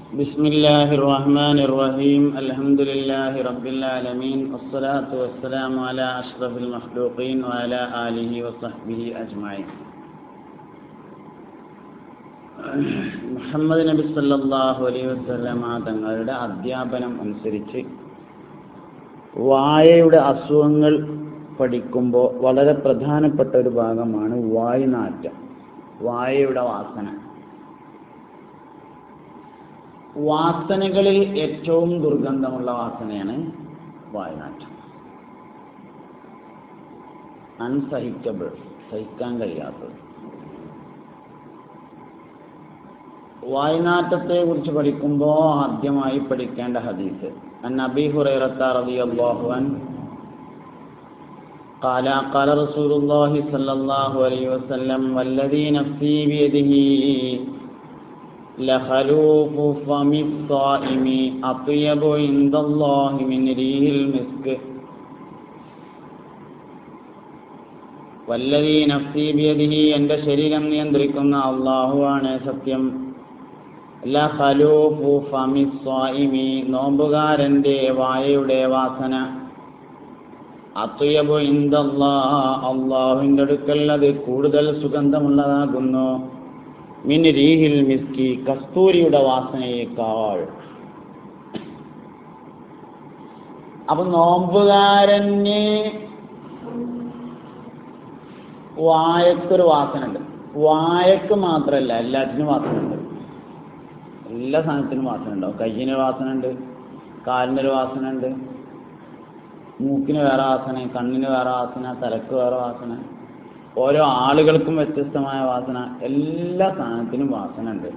بسم الله الرحمن الرحيم الحمد لله رب العالمين والصلاة والسلام على أشرف المخلوقين وعلى آله وصحبه أجمعين മുഹമ്മദ് നബി സല്ലല്ലാഹു അലൈഹി വസല്ലമ തങ്ങളുടെ അധ്യാപനം അനുസരിച്ച് വായയുടെ അസുഖങ്ങൾ പഠിക്കുമ്പോൾ വളരെ പ്രധാനപ്പെട്ട ഒരു ഭാഗമാണ് വായുനാറ്റം വായയുടെ വാസന വാസനകളിൽ ഏറ്റവും ദുർഗന്ധമുള്ള വാസനയാണ് വായുനാറ്റം അൺസഹിക്കബിൾ സഹിക്കാൻ കഴിയാത്തത് വായുനാറ്റത്തെ കുറിച്ച് പഠിക്കുമ്പോൾ ആദ്യമായി പഠിക്കേണ്ട ഹദീസ് അൻ അബി ഹുറൈറത്ത റളിയല്ലാഹു അൻ قال قال رسول الله صلى الله عليه وسلم والذي نفسي بيده لخلوف فم الصائم أطيب عند الله من ريح المسك വല്ലതീ നഫ്സി ബിയദിഹി എൻ്റെ ശരീരം നിയന്ത്രിക്കുന്ന അള്ളാഹുവാണ് സത്യം ലഖലൂഫു ഫമി സ്വായിമി നോമ്പുകാരൻ്റെ വായയുടെ വാസന അത്തുയബു ഇന്ദല്ലാ അള്ളാഹുവിൻ്റെ അടുക്കൽ അത് കൂടുതൽ സുഗന്ധമുള്ളതാകുന്നു മിൻ രീഹിൽ മിസ്കി കസ്തൂരിയുടെ വാസനയേക്കാൾ അപ്പൊ നോമ്പുകാരന് വായക്കൊരു വാസന ഉണ്ട് വായക്ക് മാത്രമല്ല എല്ലാത്തിനും വാസന ഉണ്ട് എല്ലാ സാധനത്തിനും വാസന ഉണ്ടാവും കയ്യിന് വാസന ഉണ്ട് കാലിനൊരു വാസന ഉണ്ട് മൂക്കിന് വേറെ വാസന കണ്ണിന് വേറെ വാസന തലക്ക് വേറെ വാസന ഓരോ ആളുകൾക്കും വ്യത്യസ്തമായ വാസന എല്ലാ സാധനത്തിനും വാസന ഉണ്ട്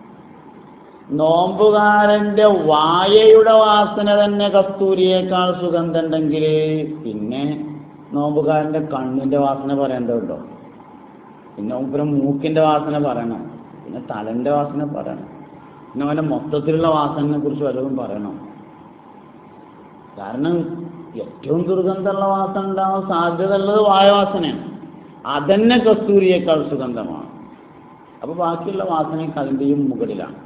നോമ്പുകാരന്റെ വായയുടെ വാസന തന്നെ കസ്തൂരിയേക്കാൾ സുഗന്ധമുണ്ടെങ്കിൽ പിന്നെ നോമ്പുകാരന്റെ കണ്ണിന്റെ വാസന പറയേണ്ടതുണ്ടോ പിന്നെ മൂപ്പരം മൂക്കിന്റെ വാസന പറയണം പിന്നെ തലന്റെ വാസന പറയണം പിന്നെ അവന്റെ മൊത്തത്തിലുള്ള വാസനയെ കുറിച്ച് വല്ലതും പറയണം കാരണം ഏറ്റവും ദുർഗന്ധമുള്ള വാസന ഉണ്ടാവാൻ സാധ്യത ഉള്ളത് വായവാസനയാണ് അതന്നെ കസ്തൂരിയേക്കാൾ സുഗന്ധമാണ് അപ്പൊ ബാക്കിയുള്ള വാസനയ്ക്ക് അതിൻ്റെയും മുകളിലാണ്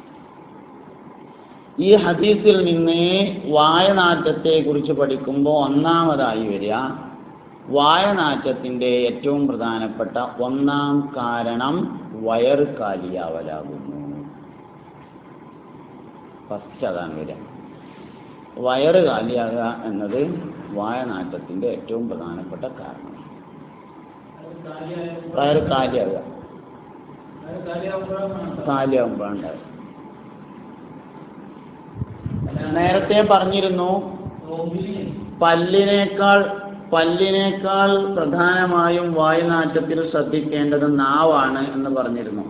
ഈ ഹദീസിൽ നിന്ന് വായനാറ്റത്തെ കുറിച്ച് പഠിക്കുമ്പോൾ ഒന്നാമതായി വരിക വായനാറ്റത്തിന്റെ ഏറ്റവും പ്രധാനപ്പെട്ട ഒന്നാം കാരണം വയറ് കാലിയാവലാകുന്നു ഫസ്റ്റ് അതാണ് വരിക വയറ് കാലിയാകുക എന്നത് വായനാറ്റത്തിന്റെ ഏറ്റവും പ്രധാനപ്പെട്ട കാരണം വയറ് കാലിയാകുക കാലിയാകുമ്പോഴാണ് നേരത്തെ പറഞ്ഞിരുന്നു പല്ലിനേക്കാൾ പല്ലിനേക്കാൾ പ്രധാനമായും വായുനാറ്റത്തിൽ ശ്രദ്ധിക്കേണ്ടത് നാവാണ് എന്ന് പറഞ്ഞിരുന്നു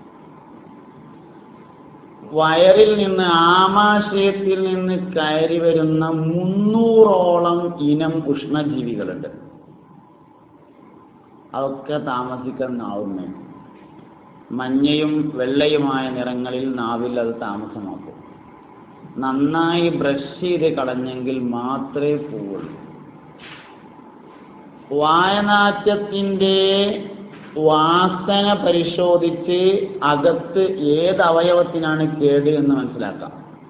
വയറിൽ നിന്ന് ആമാശയത്തിൽ നിന്ന് കയറി വരുന്ന മുന്നൂറോളം ഇനം ഉഷ്ണജീവികളുണ്ട് അതൊക്കെ താമസിക്കാൻ നാവുമേ മഞ്ഞയും വെള്ളയുമായ നിറങ്ങളിൽ നാവിൽ അത് താമസമാക്കും നന്നായി ബ്രഷ് ചെയ്ത് കളഞ്ഞെങ്കിൽ മാത്രമേ പോവുള്ളൂ വായനാറ്റത്തിൻ്റെ വാസന പരിശോധിച്ച് അകത്ത് ഏത് അവയവത്തിനാണ് കേട് എന്ന് മനസ്സിലാക്കാം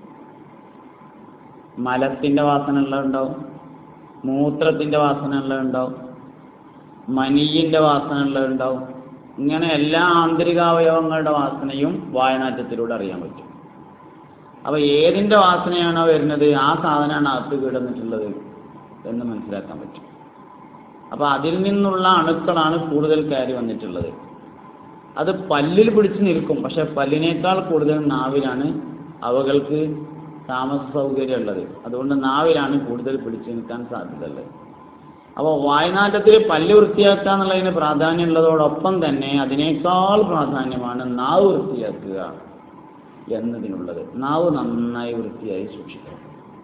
മലത്തിന്റെ വാസന ഉള്ളതുണ്ടാവും മൂത്രത്തിന്റെ വാസന ഉള്ളതുണ്ടാവും മനീയിന്റെ വാസന ഉള്ളതുണ്ടാവും ഇങ്ങനെ എല്ലാ ആന്തരികാവയവങ്ങളുടെ വാസനയും വായനാറ്റത്തിലൂടെ അറിയാൻ പറ്റും അപ്പൊ ഏതിന്റെ വാസനയാണോ വരുന്നത് ആ സാധനമാണ് അകത്ത് കിടന്നിട്ടുള്ളത് എന്ന് മനസ്സിലാക്കാൻ പറ്റും അപ്പൊ അതിൽ നിന്നുള്ള അണുക്കളാണ് കൂടുതൽ കയറി വന്നിട്ടുള്ളത് അത് പല്ലിൽ പിടിച്ചു നിൽക്കും പക്ഷെ പല്ലിനേക്കാൾ കൂടുതൽ നാവിലാണ് അവകൾക്ക് താമസ സൗകര്യം ഉള്ളത് അതുകൊണ്ട് നാവിലാണ് കൂടുതൽ പിടിച്ചു നിൽക്കാൻ സാധ്യതയുള്ളത് അപ്പോൾ വായനാറ്റത്തിൽ പല്ല് വൃത്തിയാക്കുക എന്നുള്ളതിന് പ്രാധാന്യമുള്ളതോടൊപ്പം തന്നെ അതിനേക്കാൾ പ്രാധാന്യമാണ് നാവ് വൃത്തിയാക്കുക എന്നതിനുള്ളത് നാവ് നന്നായി വൃത്തിയായി സൂക്ഷിക്കണം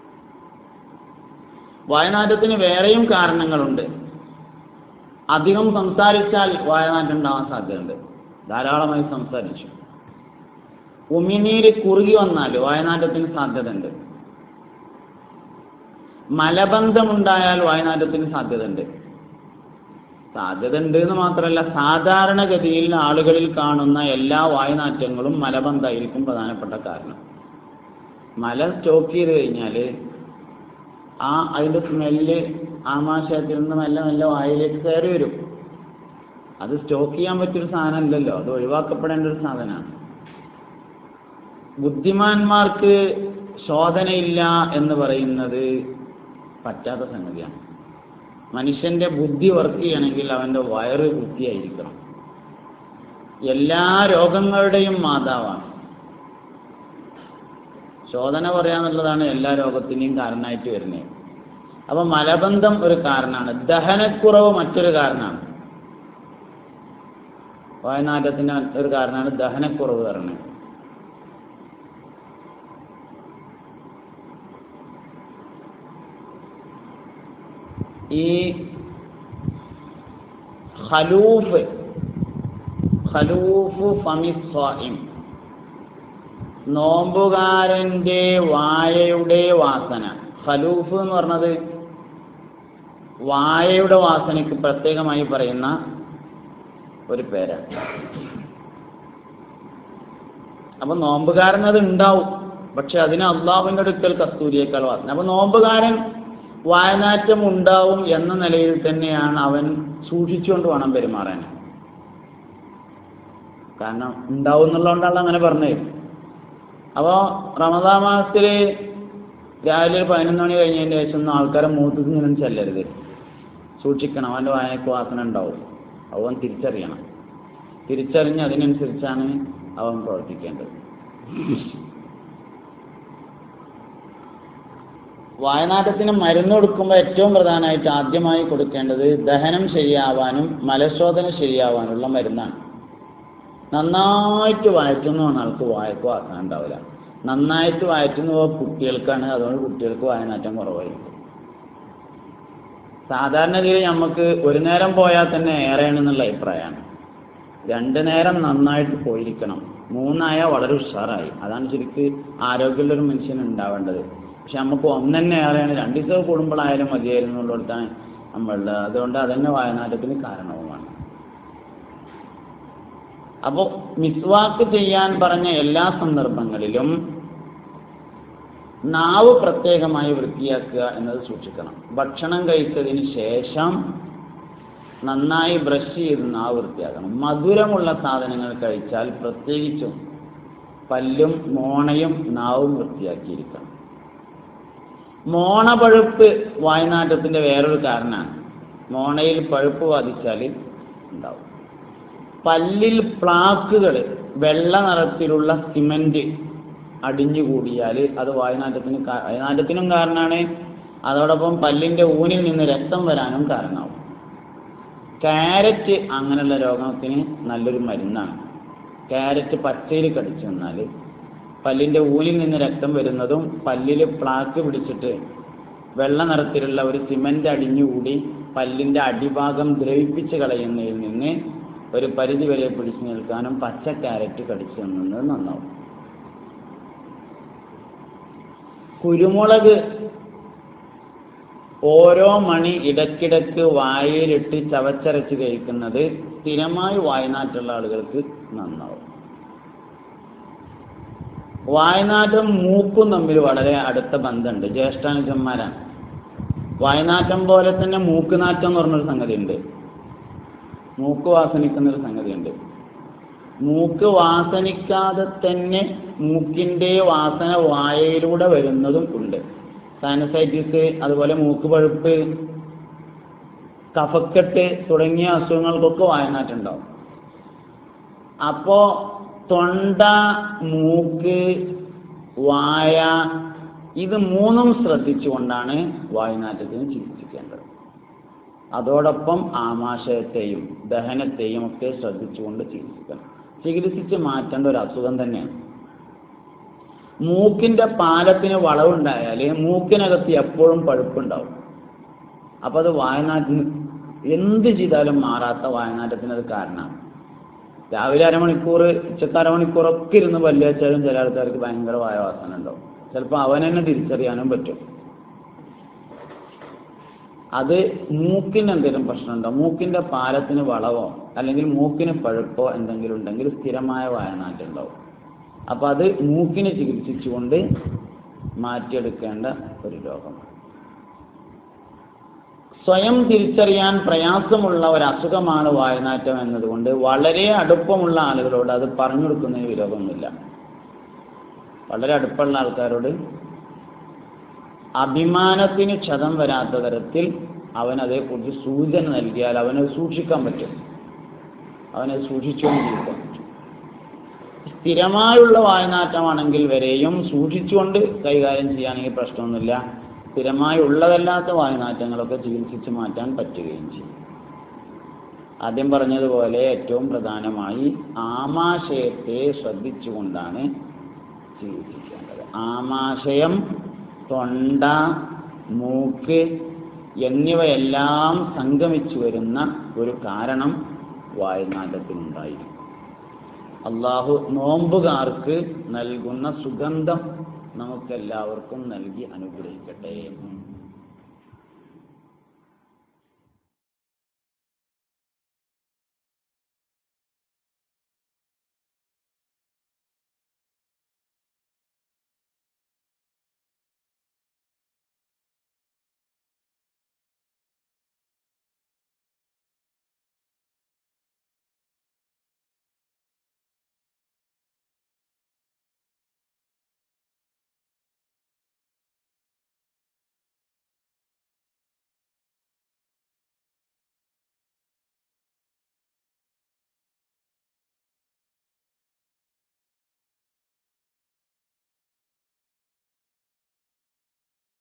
വായനാറ്റത്തിന് വേറെയും കാരണങ്ങളുണ്ട് അധികം സംസാരിച്ചാൽ വായനാറ്റം ഉണ്ടാവാൻ സാധ്യതയുണ്ട് ധാരാളമായി സംസാരിച്ചു ഉമിനീര് കുറുകി വന്നാൽ വായനാറ്റത്തിന് സാധ്യതയുണ്ട് മലബന്ധമുണ്ടായാൽ വായനാറ്റത്തിന് സാധ്യതയുണ്ട് സാധ്യത ഉണ്ട് എന്ന് മാത്രമല്ല സാധാരണഗതിയിൽ ആളുകളിൽ കാണുന്ന എല്ലാ വായുനാറ്റങ്ങളും മലബന്ധമായിരിക്കും പ്രധാനപ്പെട്ട കാരണം മല സ്റ്റോക്ക് ചെയ്ത് കഴിഞ്ഞാൽ ആ അതിൻ്റെ സ്മെല്ല് ആമാശയത്തിൽ നിന്ന് മെല്ലെ മെല്ലെ വായിലേക്ക് കയറി വരും അത് സ്റ്റോക്ക് ചെയ്യാൻ പറ്റിയൊരു സാധനമല്ലല്ലോ അത് ഒഴിവാക്കപ്പെടേണ്ട ഒരു സാധനമാണ് ബുദ്ധിമാന്മാർക്ക് ശോധനയില്ല എന്ന് പറയുന്നത് പറ്റാത്ത സംഗതിയാണ് മനുഷ്യന്റെ ബുദ്ധി വർക്ക് ചെയ്യണമെങ്കിൽ അവന്റെ വയറ് വൃത്തിയായിരിക്കണം എല്ലാ രോഗങ്ങളുടെയും മാതാവാണ് ശോധന പറയാന്നുള്ളതാണ് എല്ലാ രോഗത്തിൻ്റെയും കാരണമായിട്ട് വരുന്നത് അപ്പൊ മലബന്ധം ഒരു കാരണമാണ് ദഹനക്കുറവ് മറ്റൊരു കാരണമാണ് വായനാറ്റത്തിന് ഒരു കാരണമാണ് ദഹനക്കുറവ് പറയുന്നത് ഈ ഖലൂഫ് ഖലൂഫ് ഫമിസ്വാഇം നോമ്പുകാരന്റെ വായയുടെ വാസന ഖലൂഫ് എന്ന് പറഞ്ഞത് വായയുടെ വാസനയ്ക്ക് പ്രത്യേകമായി പറയുന്ന ഒരു പേരാണ് അപ്പൊ നോമ്പുകാരൻ അത് ഉണ്ടാവും പക്ഷെ അതിന് അള്ളാഹുവിന്റെ അടുക്കൽ കസ്തൂരിയേക്കാൾ വാസന അപ്പൊ നോമ്പുകാരൻ വായനാറ്റം ഉണ്ടാവും എന്ന നിലയിൽ തന്നെയാണ് അവൻ സൂക്ഷിച്ചുകൊണ്ട് വേണം പെരുമാറാൻ കാരണം ഉണ്ടാവും എന്നുള്ളതുകൊണ്ടാണ് അങ്ങനെ പറഞ്ഞത് അപ്പോൾ റമദാ മാസത്തിൽ രാവിലെ ഒരു പതിനൊന്ന് മണി കഴിഞ്ഞതിന് ശേഷം ഒന്നും ആൾക്കാരെ മൂത്തത്തിൽ നിന്നും ചെല്ലരുത് സൂക്ഷിക്കണം അവൻ്റെ വായനക്ക് വാസന ഉണ്ടാവും അവൻ തിരിച്ചറിയണം തിരിച്ചറിഞ്ഞ് അതിനനുസരിച്ചാണ് അവൻ പ്രവർത്തിക്കേണ്ടത് വായനാട്ടത്തിന് മരുന്ന് കൊടുക്കുമ്പോൾ ഏറ്റവും പ്രധാനമായിട്ട് ആദ്യമായി കൊടുക്കേണ്ടത് ദഹനം ശരിയാവാനും മലശോധന ശരിയാവാനുള്ള മരുന്നാണ് നന്നായിട്ട് വയറ്റുന്ന ആൾക്ക് വായക്ക് വാസന ഉണ്ടാവില്ല നന്നായിട്ട് വയറ്റുന്ന കുട്ടികൾക്കാണ് അതുകൊണ്ട് കുട്ടികൾക്ക് വായനാറ്റം കുറവായിരിക്കും സാധാരണഗതിയിൽ നമുക്ക് ഒരു നേരം പോയാൽ തന്നെ ഏറെയാണെന്നുള്ള അഭിപ്രായമാണ് രണ്ട് നേരം നന്നായിട്ട് പോയിരിക്കണം മൂന്നായ വളരെ ഉഷാറായി അതാണ് ശരിക്ക് ആരോഗ്യമുള്ളൊരു മനുഷ്യൻ ഉണ്ടാവേണ്ടത് പക്ഷെ നമുക്ക് ഒന്നെന്നെ ഏറെയാണ് രണ്ട് ദിവസം കൂടുമ്പോഴായാലും മതിയായിരുന്നു എന്നുള്ളിടത്താണ് നമ്മളുടെ അതുകൊണ്ട് അതന്നെ വായനാറ്റത്തിന് കാരണവുമാണ് അപ്പോൾ മിസ്വാക്ക് ചെയ്യാൻ പറഞ്ഞ എല്ലാ സന്ദർഭങ്ങളിലും നാവ് പ്രത്യേകമായി വൃത്തിയാക്കുക എന്നത് സൂക്ഷിക്കണം ഭക്ഷണം കഴിച്ചതിന് ശേഷം നന്നായി ബ്രഷ് ചെയ്ത് നാവ് വൃത്തിയാക്കണം മധുരമുള്ള സാധനങ്ങൾ കഴിച്ചാൽ പ്രത്യേകിച്ചും പല്ലും മോണയും നാവും വൃത്തിയാക്കിയിരിക്കണം മോണ പഴുപ്പ് വായനാറ്റത്തിന്റെ വേറൊരു കാരണമാണ് മോണയിൽ പഴുപ്പ് ബാധിച്ചാൽ ഉണ്ടാവും പല്ലിൽ പ്ലാക്കുകൾ വെള്ള നിറത്തിലുള്ള സിമന്റ് അടിഞ്ഞുകൂടിയാൽ അത് വായുനാറ്റത്തിന് കാ- വായുനാറ്റത്തിനും കാരണമാണ് അതോടൊപ്പം പല്ലിന്റെ ഊനിൽ നിന്ന് രക്തം വരാനും കാരണമാവും ക്യാരറ്റ് അങ്ങനെയുള്ള രോഗത്തിന് നല്ലൊരു മരുന്നാണ് ക്യാരറ്റ് പച്ചയിൽ കടിച്ചു വന്നാൽ പല്ലിന്റെ ഊനിൽ നിന്ന് രക്തം വരുന്നതും പല്ലിൽ പ്ലാക്ക് പിടിച്ചിട്ട് വെള്ള നിറത്തിലുള്ള ഒരു സിമന്റ് അടിഞ്ഞുകൂടി പല്ലിന്റെ അടിഭാഗം ദ്രവിപ്പിച്ച് കളയുന്നതിൽ നിന്ന് ഒരു പരിധി വരെ പിടിച്ചു നിൽക്കാനും പച്ച ക്യാരറ്റ് കടിച്ചു നിന്നത് നന്നാവും കുരുമുളക് ഓരോ മണി ഇടയ്ക്കിടയ്ക്ക് വായയിലിട്ട് ചവച്ചരച്ച് കഴിക്കുന്നത് സ്ഥിരമായി വായനാറ്റുള്ള ആളുകൾക്ക് നന്നാവും വായനാറ്റം മൂക്കും തമ്മിൽ വളരെ അടുത്ത ബന്ധമുണ്ട് ജ്യേഷ്ഠാനുജന്മാരാണ് വായനാറ്റം പോലെ തന്നെ മൂക്കുനാറ്റം എന്ന് പറഞ്ഞൊരു സംഗതി ഉണ്ട് മൂക്ക് വാസനിക്കുന്ന ഒരു സംഗതിയുണ്ട് മൂക്ക് വാസനിക്കാതെ തന്നെ മൂക്കിന്റെ വാസന വായയിലൂടെ വരുന്നതും ഉണ്ട് സൈനസൈറ്റിസ് അതുപോലെ മൂക്ക് പഴുപ്പ് കഫക്കെട്ട് തുടങ്ങിയ അസുഖങ്ങൾക്കൊക്കെ വായനാറ്റം ഉണ്ടാവും അപ്പോ തൊണ്ട മൂക്ക് വായ ഇത് മൂന്നും ശ്രദ്ധിച്ചുകൊണ്ടാണ് വായുനാറ്റത്തിന് ചികിത്സിക്കേണ്ടത് അതോടൊപ്പം ആമാശയത്തെയും ദഹനത്തെയും ഒക്കെ ശ്രദ്ധിച്ചുകൊണ്ട് ചികിത്സിക്കണം ചികിത്സിച്ച് മാറ്റേണ്ട ഒരു അസുഖം തന്നെയാണ് മൂക്കിന്റെ പാലത്തിന് വളവുണ്ടായാൽ മൂക്കിനകത്ത് എപ്പോഴും പഴുപ്പുണ്ടാവും അപ്പൊ അത് വായനാറ്റിന് എന്ത് ചെയ്താലും മാറാത്ത വായനാറ്റത്തിന് അത് കാരണമാണ് രാവിലെ അരമണിക്കൂർ ഉച്ചക്ക് അരമണിക്കൂറൊക്കെ ഇരുന്ന് പല്ല് വെച്ചാലും ചില ആൾക്കാർക്ക് ഭയങ്കര വായവാസന ഉണ്ടാവും ചിലപ്പോൾ അവൻ തന്നെ തിരിച്ചറിയാനും പറ്റും അത് മൂക്കിന് എന്തെങ്കിലും പ്രശ്നമുണ്ടോ മൂക്കിന്റെ പാലത്തിന് വളവോ അല്ലെങ്കിൽ മൂക്കിന് പഴുപ്പോ എന്തെങ്കിലും ഉണ്ടെങ്കിൽ സ്ഥിരമായ വായനാറ്റം ഉണ്ടാവും അപ്പൊ അത് മൂക്കിനെ ചികിത്സിച്ചുകൊണ്ട് മാറ്റിയെടുക്കേണ്ട ഒരു രോഗമാണ് സ്വയം തിരിച്ചറിയാൻ പ്രയാസമുള്ള ഒരു അസുഖമാണ് വായനാറ്റം എന്നതുകൊണ്ട് വളരെ അടുപ്പമുള്ള ആളുകളോട് അത് പറഞ്ഞു കൊടുക്കുന്നതിന് വിരോധമൊന്നുമില്ല വളരെ അടുപ്പമുള്ള ആൾക്കാരോട് അഭിമാനത്തിന് ക്ഷതം വരാത്ത തരത്തിൽ അവൻ അതേക്കുറിച്ച് സൂചന നൽകിയാൽ അവനെ സൂക്ഷിക്കാൻ പറ്റും അവനെ സൂക്ഷിച്ചുകൊണ്ട് ജീവിക്കാൻ പറ്റും സ്ഥിരമായുള്ള വായനാറ്റമാണെങ്കിൽ വരെയും സൂക്ഷിച്ചുകൊണ്ട് കൈകാര്യം ചെയ്യാനെങ്കിൽ പ്രശ്നമൊന്നുമില്ല സ്ഥിരമായി ഉള്ളതല്ലാത്ത വായനാറ്റങ്ങളൊക്കെ ചികിത്സിച്ച് മാറ്റാൻ പറ്റുകയും ചെയ്യും ആദ്യം പറഞ്ഞതുപോലെ ഏറ്റവും പ്രധാനമായി ആമാശയത്തെ ശ്രദ്ധിച്ചുകൊണ്ടാണ് ചികിത്സിക്കേണ്ടത് ആമാശയം തൊണ്ട മൂക്ക് എന്നിവയെല്ലാം സംഗമിച്ചു വരുന്ന ഒരു കാരണം വായുനാറ്റത്തിനുണ്ടായിരിക്കും അള്ളാഹു നോമ്പുകാർക്ക് നൽകുന്ന സുഗന്ധം നമുക്കെല്ലാവർക്കും നൽകി അനുഗ്രഹിക്കട്ടെ